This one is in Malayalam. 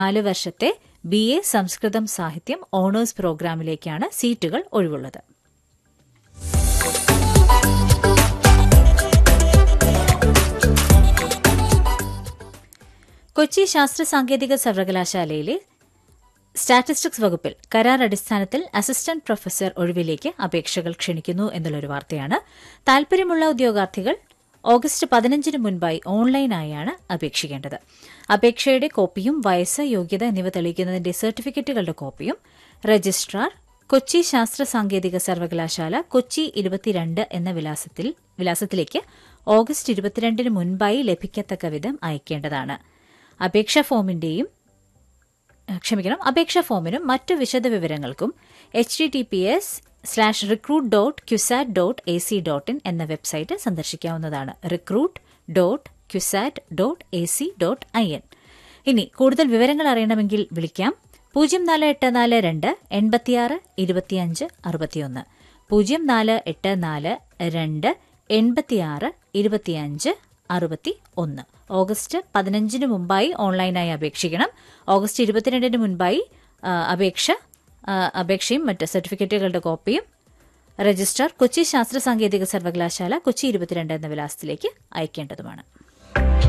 നാല് വർഷത്തെ ബി എ സംസ്കൃതം സാഹിത്യം ഓണേഴ്സ് പ്രോഗ്രാമിലേക്കാണ് സീറ്റുകൾ ഒഴിവുള്ളത് കൊച്ചി ശാസ്ത്ര സാങ്കേതിക സർവകലാശാലയിലെ സ്റ്റാറ്റിസ്റ്റിക്സ് വകുപ്പിൽ കരാർ അടിസ്ഥാനത്തിൽ അസിസ്റ്റന്റ് പ്രൊഫസർ ഒഴിവിലേക്ക് അപേക്ഷകൾ ക്ഷണിക്കുന്നു എന്നുള്ളൊരു വാർത്തയാണ് താൽപര്യമുള്ള ഉദ്യോഗാർത്ഥികൾ ഓഗസ്റ്റ് പതിനഞ്ചിന് മുൻപായി ഓൺലൈനായാണ് അപേക്ഷിക്കേണ്ടത് അപേക്ഷയുടെ കോപ്പിയും വയസ്സ് യോഗ്യത എന്നിവ തെളിയിക്കുന്നതിന്റെ സർട്ടിഫിക്കറ്റുകളുടെ കോപ്പിയും രജിസ്ട്രാർ കൊച്ചി ശാസ്ത്ര സാങ്കേതിക സർവകലാശാല കൊച്ചി ഇരുപത്തിരണ്ട് എന്ന വിലാസത്തിൽ വിലാസത്തിലേക്ക് ഓഗസ്റ്റ് ഇരുപത്തിരണ്ടിന് മുൻപായി ലഭിക്കത്തക്ക വിധം അയക്കേണ്ടതാണ് അപേക്ഷാ ഫോമിന്റെയും ക്ഷമിക്കണം അപേക്ഷാ ഫോമിനും മറ്റു വിശദവിവരങ്ങൾക്കും H D T P S slash recruit dot CUSAT dot A C dot in എന്ന വെബ്സൈറ്റ് സന്ദർശിക്കാവുന്നതാണ് recruit dot CUSAT dot A C dot I N ഇനി കൂടുതൽ വിവരങ്ങൾ അറിയണമെങ്കിൽ വിളിക്കാം പൂജ്യം നാല് എട്ട് നാല് രണ്ട് എൺപത്തിയാറ് ഇരുപത്തിയഞ്ച് അറുപത്തിയൊന്ന് പൂജ്യം നാല് എട്ട് നാല് രണ്ട് എൺപത്തിയാറ് ഇരുപത്തിയഞ്ച് അറുപത്തി ഒന്ന് ഓഗസ്റ്റ് പതിനഞ്ചിന് മുമ്പായി ഓൺലൈനായി അപേക്ഷിക്കണം ഓഗസ്റ്റ് ഇരുപത്തിരണ്ടിന് മുൻപായി ആ, അപേക്ഷ ആ, അപേക്ഷയും മറ്റ് സർട്ടിഫിക്കറ്റുകളുടെ കോപ്പിയും രജിസ്ട്രാർ കൊച്ചി ശാസ്ത്ര സാങ്കേതിക സർവകലാശാല കൊച്ചി ഇരുപത്തിരണ്ട് എന്ന വിലാസത്തിലേക്ക് അയക്കേണ്ടതുമാണ്